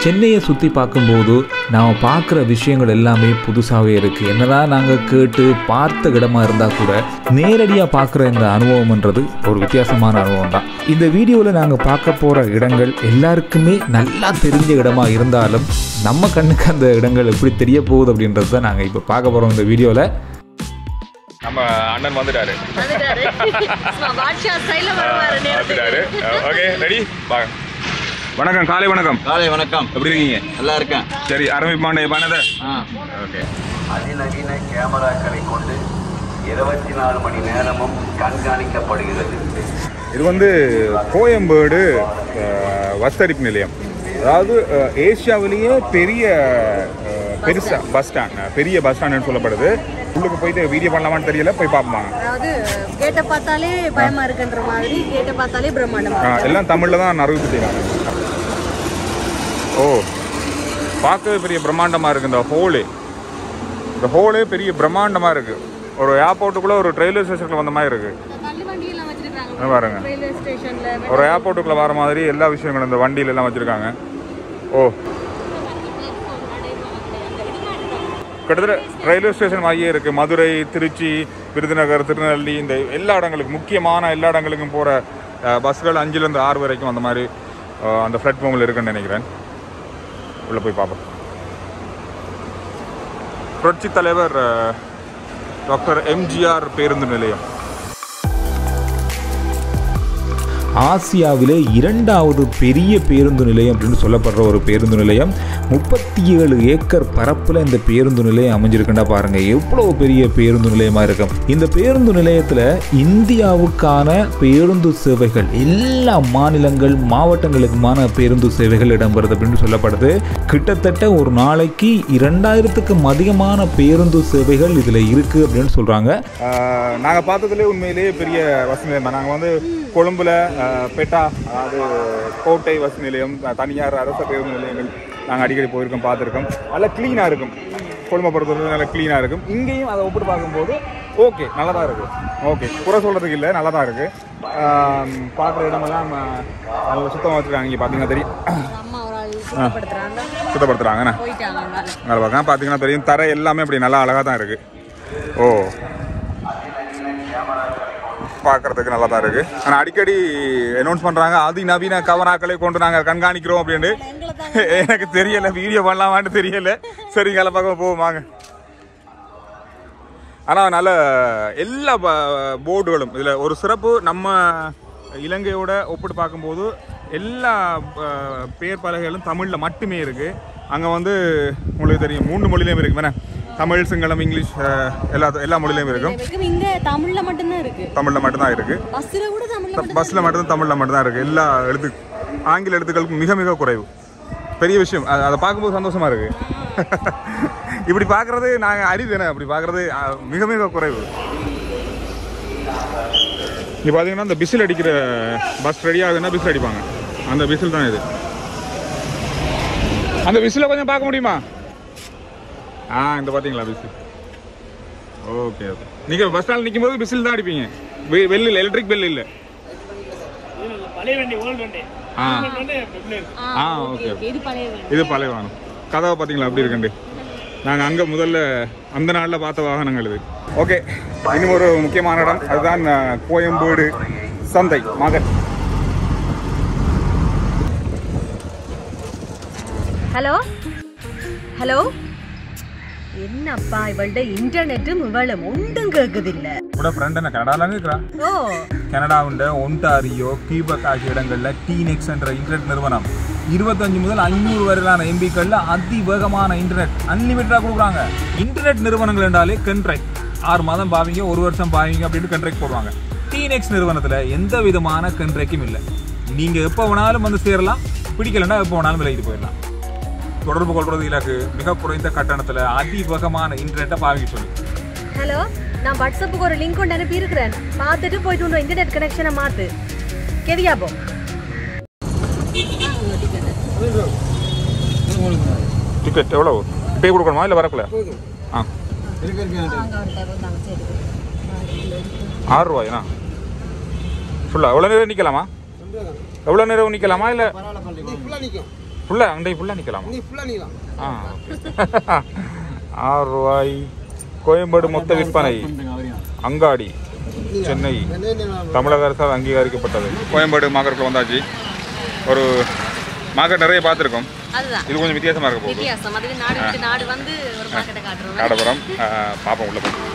சென்னையை சுற்றி பார்க்கும்போது நாம் பார்க்குற விஷயங்கள் எல்லாமே புதுசாகவே இருக்குது என்னதான் நாங்கள் கேட்டு பார்த்த இடமா இருந்தால் கூட நேரடியாக பார்க்குற இந்த அனுபவம்ன்றது ஒரு வித்தியாசமான அனுபவம் தான் இந்த வீடியோவில் நாங்கள் பார்க்க போகிற இடங்கள் எல்லாருக்குமே நல்லா தெரிஞ்ச இடமா இருந்தாலும் நம்ம கண்ணுக்கு அந்த இடங்கள் எப்படி தெரிய போகுது அப்படின்றது தான் நாங்கள் இப்போ பார்க்க போகிறோம் இந்த வீடியோவில் நம்ம அண்ணன் வந்துட்டாரு வந்துட்டாரு பாட்ஷா ஸ்டைல வருவாரு வந்துட்டாரு நேரத்துக்கு ஓகே ரெடி வாங்க வணக்கம் காலை வணக்கம் காலை வணக்கம் எப்படி இருக்கீங்க நல்லா இருக்கேன் சரி ஆரம்பிப்பாண்டே பண்ணத ஆ ஓகே அதிநவீன கேமராக்களை கொண்டு இருபத்தி நாலு மணி நேரமும் கண்காணிக்கப்படுகிறது இது வந்து கோயம்பேடு வஸ்தரிப்பு நிலையம் அதாவது அஹ், ஏசியாவிலேயே பெரிய அஹ், பெருசா பஸ் ஸ்டாண்ட் பெரிய பஸ் ஸ்டாண்ட்னு சொல்லப்படுது உள்ளுக்கு போயிட்டு வீடியோ பண்ணலாமான்னு தெரியல போய் பார்ப்போம் அதாவது கேட்டை பார்த்தாலே பயமா இருக்குன்ற மாதிரி கேட்டை பார்த்தாலே பிரம்மாண்டமா ஆ, எல்லாம் தமிழில் தான் அறிவிப்பு செய்வாங்க ஓ பார்க்கவே பெரிய பிரம்மாண்டமாக இருக்குது இந்த ஹோலு இந்த ஹோலே பெரிய பிரம்மாண்டமாக இருக்குது ஒரு ஏர்போர்ட்டுக்குள்ளே ஒரு ரயில்வே ஸ்டேஷனுக்குள்ள வந்த மாதிரி இருக்குது தள்ளு வண்டி எல்லாம் வச்சிருக்காங்க இங்க பாருங்க ரயில்வே ஸ்டேஷன்ல ஒரு ஏர்போர்ட்டுக்குள்ளே வர மாதிரி எல்லா விஷயங்களும் இந்த வண்டியில எல்லாம் வச்சுருக்காங்க ஓ கிட்டத்தட்ட ரயில்வே ஸ்டேஷன் மாதிரியே இருக்குது மதுரை திருச்சி விருதுநகர் திருநெல்வேலி இந்த எல்லா இடங்களுக்கும் முக்கியமான எல்லா இடங்களுக்கும் போகிற பஸ்கள் அஞ்சுலேருந்து ஆறு வரைக்கும் அந்த மாதிரி அஹ், அந்த பிளாட்ஃபார்மில் இருக்குன்னு நினைக்கிறேன் உள்ளே போய் பார்ப்போம் புரட்சி தலைவர் அஹ், டாக்டர் எம்ஜிஆர் பேருந்து நிலையம் ஆசியாவிலே இரண்டாவது பெரிய பேருந்து நிலையம் அப்படின்னு சொல்லப்படுற ஒரு பேருந்து நிலையம் முப்பத்தி ஏழு ஏக்கர் பரப்பில் இந்த பேருந்து நிலையம் அமைஞ்சிருக்குண்டா பாருங்க எவ்வளோ பெரிய பேருந்து நிலையமாக இருக்கும் இந்த பேருந்து நிலையத்தில் இந்தியாவுக்கான பேருந்து சேவைகள் எல்லா மாநிலங்கள் மாவட்டங்களுக்குமான பேருந்து சேவைகள் இடம்பெறுது அப்படின்னு சொல்லப்படுது கிட்டத்தட்ட ஒரு நாளைக்கு இரண்டாயிரத்துக்கும் அதிகமான பேருந்து சேவைகள் இதில் இருக்குது அப்படின்னு சொல்கிறாங்க நாங்கள் பார்த்ததுலேயே உண்மையிலேயே பெரிய வசதி நிலையம் தான் நாங்கள் வந்து கொழும்புல அஹ், பெட்டா அதாவது கோட்டை வசதி நிலையம் அஹ், தனியார் அரச பேருந்து நிலையங்கள் நாங்கள் அடிக்கடி போயிருக்கோம் பார்த்துருக்கோம் நல்லா க்ளீனாக இருக்கும் கொழும்பை பொறுத்தவரை நல்லா க்ளீனாக இருக்கும் இங்கேயும் அதை ஒப்பிட்டு பார்க்கும்போது ஓகே நல்லா தான் இருக்குது ஓகே குறை சொல்கிறதுக்கு இல்லை நல்லா தான் இருக்குது பார்க்குற இடமெல்லாம் அஹ், நல்லா சுத்தமாக வச்சுருக்காங்க இங்கே பார்த்தீங்கன்னா தெரியும் அம்மா ஒரு ஆள் சுத்தப்படுத்துறாங்க சுத்தப்படுத்துகிறாங்கண்ணா போயிட்டாங்க அங்கால. அங்கே பார்க்க பார்த்தீங்கன்னா தெரியும் தரை எல்லாமே அப்படி நல்லா அழகாக தான் இருக்குது ஓ பார்க்கறதுக்கு நல்லா தான் இருக்குது ஆனால் அடிக்கடி அனௌன்ஸ் பண்ணுறாங்க அதிநவீன கவராக்களை கொண்டு நாங்கள் கண்காணிக்கிறோம் அப்படின்ட்டு எனக்கு தெரியல வீடியோ பண்ணலாமான்னு தெரியல சரி கால பக்கம் போவோம் வாங்க ஆனால் நல்ல எல்லா போர்டுகளும் இதில் ஒரு சிறப்பு நம்ம இலங்கையோட ஒப்பிட்டு பார்க்கும்போது எல்லா அஹ், பேர் பலகைகளும் தமிழில் மட்டுமே இருக்குது அங்கே வந்து உங்களுக்கு தெரியும் மூன்று மொழியிலையும் இருக்கு வேணா தமிழ் சிங்களம் இங்கிலீஷ் அஹ், எல்லா எல்லா மொழியிலையும் இருக்கும் இருக்கும் இங்க தமிழ்ல மட்டும்தான் இருக்கு தமிழில் மட்டும்தான் இருக்குது பஸ்ல கூட தமிழ்ல மட்டும் பஸ்ஸில் மட்டும்தான் தமிழில் மட்டும்தான் இருக்குது எல்லா எழுத்து ஆங்கில எழுத்துக்களுக்கும் மிக மிக குறைவு பெரிய விஷயம் அ- அதை பார்க்கும்போது சந்தோஷமா இருக்கு இப்படி பார்க்கறது நாங்கள் அரிதானே அப்படி பார்க்கறது அ, மிக மிக குறைவு இங்கே பார்த்தீங்கன்னா இந்த பிசில் அடிக்கிற பஸ் ரெடி ஆகுதுன்னா பிசில் அடிப்பாங்க அந்த பிசில் தான் இது அந்த விசில கொஞ்சம் பார்க்க முடியுமா ஆ இந்த பார்த்தீங்களா பிசில் ஓகே ஓகே நீங்கள் பஸ் ஸ்டாண்டில் நிற்கும் போது பிசில் தான் அடிப்பீங்க வெ- வெல் இல்லை எலக்ட்ரிக் பெல் இல்லை ஆ ஆ ஓகே இருக்கு. இது பழைய வீடு. இது பழைய வாகனம் கதவை பார்த்தீங்களா அப்படி இருக்குண்டு நாங்கள் அங்கே முதல்ல அந்த நாளில் பார்த்த வாகனங்கள் இது ஓகே இன்னும் ஒரு முக்கியமான இடம் அதுதான் அஹ், கோயம்பேடு சந்தை மகன் ஹலோ ஹலோ என்னப்பா இவள்ட இன்டர்நெட்டும் இவளும் ஒன்றும் கேக்குதில்ல கூட ஃப்ரெண்ட் என்ன கனடாவில் இருக்கிறா ஓ கனடாவுண்ட ஒன்டாரியோ கியூபக் ஆகிய இடங்களில் டீனெக்ஸ் என்ற இன்டர்நெட் நிறுவனம் இருபத்தஞ்சு முதல் ஐநூறு வரையிலான எம்பிக்களில் அதிவேகமான இன்டர்நெட் அன்லிமிட்டடாக கொடுக்குறாங்க இன்டர்நெட் நிறுவனங்கள் என்றாலே கண்ட்ராக்ட் ஆறு மாதம் பாவீங்க ஒரு வருஷம் பாவீங்க அப்படின்னு கண்ட்ராக்ட் போடுவாங்க டீனெக்ஸ் நிறுவனத்தில் எந்த விதமான கண்ட்ராக்டும் இல்லை நீங்கள் எப்போ வேணாலும் வந்து சேரலாம் பிடிக்கலன்னா எப்போ வேணாலும் விலகிட்டு போயிடலாம் தொடர்பு கொள்வது இலக்கு மிக குறைந்த கட்டணத்தில் அதிவேகமான இன்டர்நெட்டை பாவிக்க சொல்லி ஹலோ நான் வாட்ஸ்அப்புக்கு ஒரு லிங்க் கொண்டு அனுப்பி இருக்கிறேன் பார்த்துட்டு போயிட்டு உன்னோட இன்டர்நெட் கனெக்ஷனை மாத்து கெவியா போ டிக்கெட் எவ்வளோ பே கொடுக்கணுமா இல்லை வரக்குள்ள ஆ இருக்கு இருக்கு ஆறு ரூபாய்ண்ணா ஃபுல்லாக எவ்வளோ நேரம் நிற்கலாமா எவ்வளோ நேரம் நிற்கலாமா இல்லை ஃபுல்லாக அண்டை ஃபுல்லாக நிற்கலாமா நீ ஃபுல்லாக நீலாம் ஆ okay. ஆறு ரூபாய் கோயம்பேடு மொத்த விற்பனை அங்காடி சென்னை தமிழக அரசால் அங்கீகரிக்கப்பட்டது கோயம்பேடு மார்க்கெட்டில் வந்தாச்சு ஒரு மார்க்கெட் நிறைய பார்த்துருக்கோம் அதுதான் இது கொஞ்சம் வித்தியாசமாக இருக்க போகுது வித்தியாசம் அதுக்கு நாடு விட்டு நாடு வந்து ஒரு மார்க்கெட்டை காட்டுறோம் காடபுரம் பாப்போம் உள்ள போய்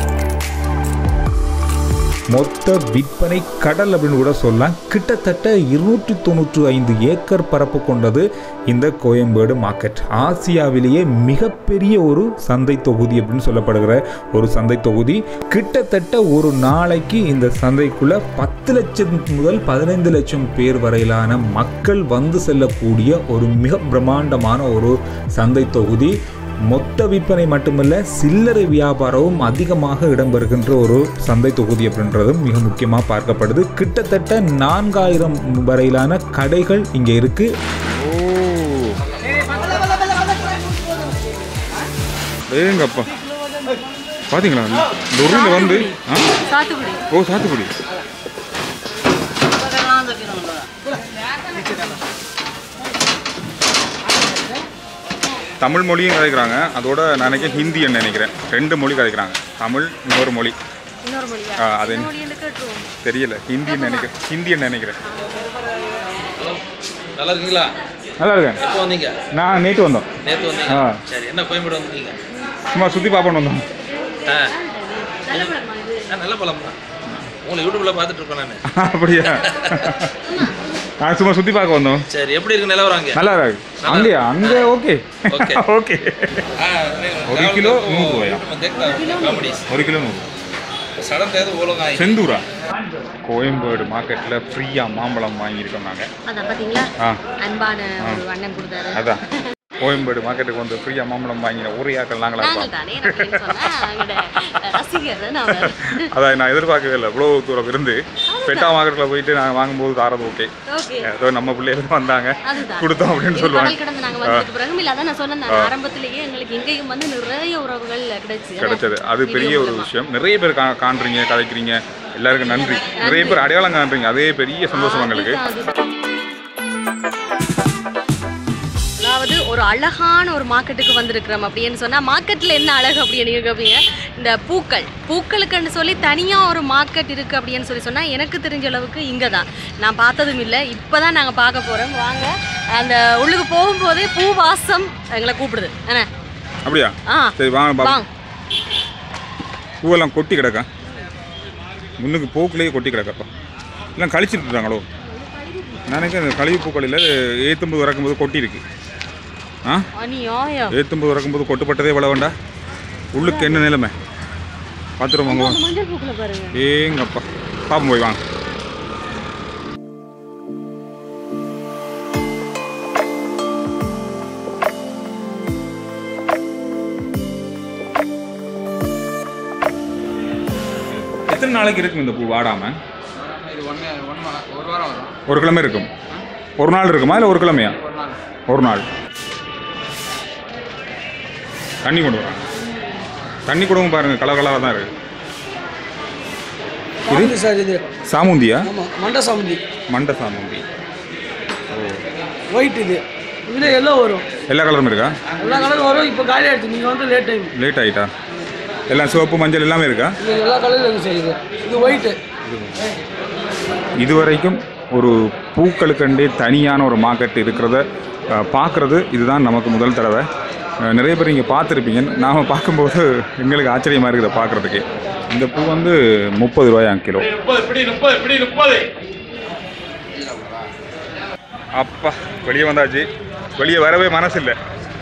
மொத்த விற்பனை கடல் அப்படின்னு கூட சொல்லலாம் கிட்டத்தட்ட இருநூற்றி தொண்ணூற்று ஐந்து ஏக்கர் பரப்பு கொண்டது இந்த கோயம்பேடு மார்க்கெட் ஆசியாவிலேயே மிகப்பெரிய ஒரு சந்தை தொகுதி அப்படின்னு சொல்லப்படுகிற ஒரு சந்தை தொகுதி கிட்டத்தட்ட ஒரு நாளைக்கு இந்த சந்தைக்குள்ள பத்து லட்சம் முதல் பதினைந்து லட்சம் பேர் வரையிலான மக்கள் வந்து செல்லக்கூடிய ஒரு மிக பிரம்மாண்டமான ஒரு சந்தை தொகுதி மொத்த விற்பனை மட்டுமல்ல சில்லறை வியாபாரமும் அதிகமாக இடம்பெறுகின்ற ஒரு சந்தை தொகுதி அப்படின்றதும் மிக முக்கியமாக பார்க்கப்படுது கிட்டத்தட்ட நான்காயிரம் வரையிலான கடைகள் இங்கே இருக்கு ஓ ஏங்கப்பா பாத்தீங்களா லொரியில் வந்து ஆ சாத்துக்குடி ஓ சாத்துக்குடி தமிழ் மொழியும் கதைக்கிறாங்க அதோட நான் நினைக்கிறேன் ஹிந்தின்னு நினைக்கிறேன் ரெண்டு மொழி கதைக்கிறாங்க தமிழ் இன்னொரு மொழி இன்னொரு மொழியா ஆ, அது என்ன மொழின்னு கேட்டுருவோம் தெரியல ஹிந்தின்னு நினைக்கிறேன் ஹிந்தின்னு நினைக்கிறேன் நல்லா இருக்கீங்களா நல்லா இருக்கேன் எப்போ வந்தீங்க நான் நேற்று வந்தோம் நேற்று வந்தீங்க ஆ. சரி என்ன கோயம்பேடு வந்தீங்க சும்மா சுற்றி பார்ப்போன்னு வந்தோம் ஆ நல்ல பழமா இது ஆ, நல்ல பழம் தான் உங்களை யூடியூப்ல பார்த்துட்டு இருப்பேன் நான் அப்படியா நான் சும்மா சுற்றி பார்க்க வந்தோம் சரி எப்படி இருக்கு நிலவரம் அங்கே நல்லா இருக்கு அங்கேயா அங்கே ஓகே Okay. ஓகே ஒரு கிலோ நூறு ரூபாயா? காமெடிஸ் ஒரு கிலோ நூறு சடன் தேர்தல் ஓலங்க செந்தூரா கோயம்பேடு மார்க்கெட்டில் ஃப்ரீயாக மாம்பழம் வாங்கியிருக்கோம் நாங்கள் அதான் பாத்தீங்களா ஆ அன்பான ஒரு அண்ணன் கொடுத்தாரு அதான் கோயம்பேடு மார்க்கெட்டுக்கு வந்து ஃப்ரீயாக மாம்பழம் வாங்கின ஒரு யாக்கள் நாங்களா நாங்கள் இருப்போம் தானே நான் ஏன் சொன்னா எங்களோட ரசிகர் நான் அதான் நான் எதிர்பார்க்கவே இல்லை இவ்வளோ தூரம் இருந்து பெட்டா மார்க்கெட்டில் போயிட்டு நாங்கள் வாங்கும்போது தாரது ஓகே ஓகே ஏதோ நம்ம பிள்ளைகள் வந்தாங்க அதுதான் கொடுத்தோம் அப்படின்னு இது சொல்லுவாங்க கடல் கடந்து நாங்க வந்ததுக்கு பிறகு இல்ல அதான் நான் சொன்னேன் நான் ஆரம்பத்திலேயே எங்களுக்கு இங்கேயும் வந்து நிறைய உறவுகள் கிடைச்சு கிடைச்சது அது பெரிய ஒரு விஷயம் நிறைய பேர் கா காண்றீங்க கதைக்கிறீங்க எல்லாருக்கும் நன்றி நிறைய பேர் அடையாளம் காண்றீங்க அதே பெரிய சந்தோஷம் எங்களுக்கு அதாவது ஒரு அழகான ஒரு மார்க்கெட்டுக்கு வந்திருக்கிறோம் அப்படின்னு சொன்னா மார்க்கெட்ல என்ன அழகு அப்படின்னு நீங்க கேட்பீங்க இந்த பூக்கள் பூக்களுக்குன்னு சொல்லி தனியா ஒரு மார்க்கெட் இருக்கு அப்படின்னு சொல்லி சொன்னா எனக்கு தெரிஞ்ச அளவுக்கு இங்க தான் நான் பார்த்ததும் இல்லை இப்பதான் நாங்க பார்க்க போறோம் வாங்க அந்த உள்ளுக்கு போகும்போதே பூ வாசம் எங்களை கூப்பிடுது என்ன அப்படியா ஆ சரி வாங்க பாப்போம் வாங்க பூவெல்லாம் கொட்டி கிடக்கா முன்னுக்கு பூக்குள்ளேயே கொட்டி கிடக்காப்பா எல்லாம் கழிச்சிட்டு இருக்காங்களோ நான் நினைக்கிறேன் கழிவு பூக்களில் ஏற்றும்போது இறக்கும்போது கொட்டி இருக்கு ஆ அநியாயம் ஏற்றும்போது இறக்கும்போது கொட்டுப்பட்டதே விட வேண்டா உள்ளுக்கு என்ன நிலைமை பார்த்துட்டு வாங்க அந்த மஞ்சள் பூக்களை பாருங்க ஏங்கப்பா பாப்போம் போய் வாங்க எத்தனை நாளைக்கு இருக்கும் இந்த பூ வாடாம ஒரு கிழமை இருக்கும் ஒரு நாள் இருக்குமா இல்லை ஒரு கிழமையா ஒரு நாள் தண்ணி கொண்டு வராங்க தண்ணி கொடுங்க பாருங்க கலர் கலராக தான் இருக்கு இது சார் இது சாமுந்தியா ஆமாம் மண்டை சாமந்தி மண்டை சாமுந்தி ஒயிட் இது இதில் எல்லோ வரும் எல்லா கலரும் இருக்கா எல்லா கலரும் வரும் இப்போ காலி ஆயிடுச்சு நீங்கள் வந்து லேட் டைம் லேட் ஆயிட்டா எல்லாம் சிவப்பு மஞ்சள் எல்லாமே இருக்கா இது எல்லா கலரும் இருக்குது சார் இது இது ஒயிட்டு இதுவரைக்கும் ஒரு பூக்களுக்கண்டே தனியான ஒரு மார்க்கெட் இருக்கிறத பார்க்குறது இதுதான் நமக்கு முதல் தடவை அஹ், நிறைய பேர் இங்கே பார்த்துருப்பீங்க நாம் பார்க்கும்போது எங்களுக்கு ஆச்சரியமாக இருக்குது பார்க்குறதுக்கு இந்த பூ வந்து முப்பது ரூபாயா கிலோ அப்பா வெளியே வந்தாச்சு வெளியே வரவே மனசு இல்லை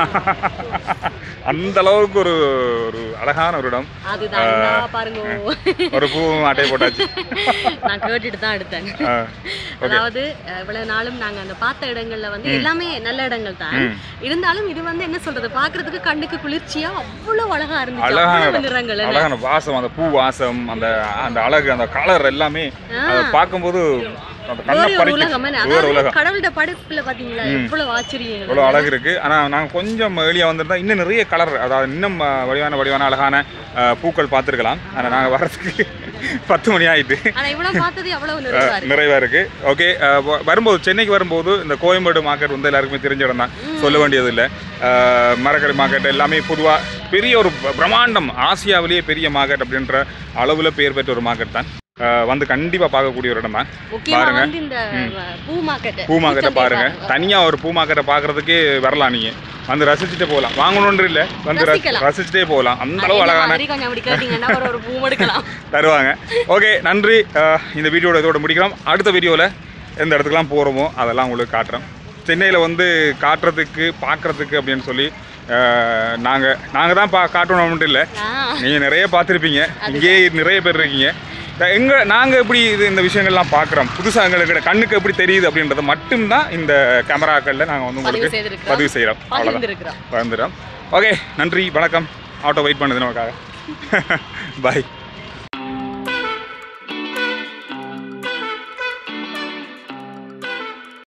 அந்த அளவுக்கு ஒரு ஒரு அழகான ஒரு இடம் அதுதான் நான் பாருங்க ஒரு பூ அட்டையை போட்டாச்சு நான் கேட்டுட்டு தான் எடுத்தேன் ஆ, அதாவது அஹ், இவ்வளவு நாளும் நாங்க அந்த பார்த்த இடங்கள்ல வந்து எல்லாமே நல்ல இடங்கள் தான் ம். இருந்தாலும் இது வந்து என்ன சொல்றது பாக்குறதுக்கு கண்ணுக்கு குளிர்ச்சியா அவ்வளவு அழகா இருந்துச்சு அழகான அவ்வளவு இடம். நிறங்கள் என்ன? அழகான வாசம் அந்த பூ வாசம் அந்த அந்த அழகு அந்த கலர் எல்லாமே அதை பார்க்கும்போது அந்த கண்ணை வேற ஒரு உலகம் பறிக்கும் என்ன? வேற அதாவது உலகம் கடவுளோட படைப்புல பாத்தீங்களா எவ்வளவு ஆச்சரியங்கள் இவ்வளோ அழகு இருக்கு ஆனா நாங்க கொஞ்சம் வெளியே வந்திருந்தா இன்னும் நிறைய கலர் அதாவது இன்னும் அஹ், வடிவான வடிவான அழகான அஹ், பூக்கள் பார்த்துருக்கலாம் ஆனா நாங்க வர்றதுக்கு பத்து மணி ஆயிட்டு ஆனா இவ்வளவு பார்த்தது எவ்வளவு நிறைவா இருக்கு நிறைவாக இருக்கு ஓகே வரும்போது சென்னைக்கு வரும்போது இந்த கோயம்பேடு மார்க்கெட் வந்து எல்லாருக்குமே தெரிஞ்ச இடம் தான் சொல்ல வேண்டியது இல்லை மரக்கறி மார்க்கெட் எல்லாமே பொதுவாக பெரிய ஒரு பிரம்மாண்டம் ஆசியாவிலேயே பெரிய மார்க்கெட் அப்படின்ற அளவில் பேர் பெற்ற ஒரு மார்க்கெட் தான் அஹ், வந்து கண்டிப்பாக பார்க்கக்கூடிய ஒரு இடம் தான் முக்கியமா பாருங்க. வந்து இந்த அஹ், பூ மார்க்கெட் பூ மார்க்கெட்டை பாருங்க தனியாக ஒரு பூ மார்க்கெட்டை பார்க்கறதுக்கே வரலாம் நீங்கள் வந்து ரசிச்சுட்டு போகலாம் வாங்கணுன்ற இல்லை வந்து ரசி- ரசிக்கலாம். ரசிச்சுட்டே போகலாம் அந்த அளவு அழகான கொஞ்சம் அப்படி கேட்டீங்கன்னா ஒரு ஒரு பூ எடுக்கலாம் தருவாங்க ஓகே நன்றி அஹ், இந்த வீடியோட இதோட முடிக்கிறோம் அடுத்த வீடியோவில் எந்த இடத்துக்குலாம் போகிறோமோ அதெல்லாம் உங்களுக்கு காட்டுறோம் சென்னையில் வந்து காட்டுறதுக்கு பார்க்குறதுக்கு அப்படின்னு சொல்லி நாங்கள் நாங்கள் தான் பா காட்டணும்னு இல்லை ஆ, நீங்கள் நிறைய பார்த்துருப்பீங்க இங்கேயே நிறைய பேர் இருக்கீங்க த- எங்க நாங்கள் எப்படி இது இந்த விஷயங்கள்லாம் பார்க்குறோம் புதுசாக எங்களுக்கு கண்ணுக்கு எப்படி தெரியுது அப்படின்றத மட்டும்தான் இந்த கேமராக்களில் நாங்கள் வந்து பதிவு உங்களுக்கு செய்திருக்கிறோம் பதிவு செய்கிறோம் அவ்வளோதான் பகிர்ந்திருக்கிறோம் வந்துடும் ஓகே நன்றி வணக்கம் ஆட்டோ வெயிட் பண்ணுது நமக்காக பாய்